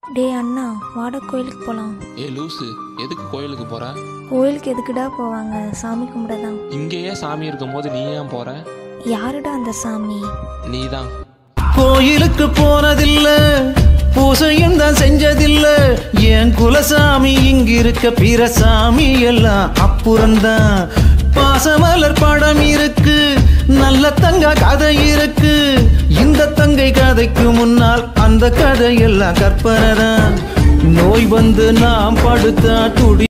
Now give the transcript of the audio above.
டேய் அண்ணா வாடா கோயிலுக்கு போகலாம் ஏ லூசு எதுக்கு கோயிலுக்கு போற கோயிலுக்கு எதுக்குடா போவாங்க சாமி கும்பிட தான் இங்கேயே சாமி இருக்கும் போது நீ ஏன் போற யாருடா அந்த சாமி நீ தான் கோயிலுக்கு போனதில்ல பூசையும் தான் செஞ்சதில்ல என் குலசாமி இங்கிருக்க பிற சாமி எல்லாம் அப்புறம்தான் பாசமலர் படம் இருக்கு நல்ல தங்க கதை இருக்கு இந்த தங்கை கதைக்கு முன்னால் அந்த கதையெல்லாம் கற்பனை தான் நோய் வந்து நாம் படுத்தா துடி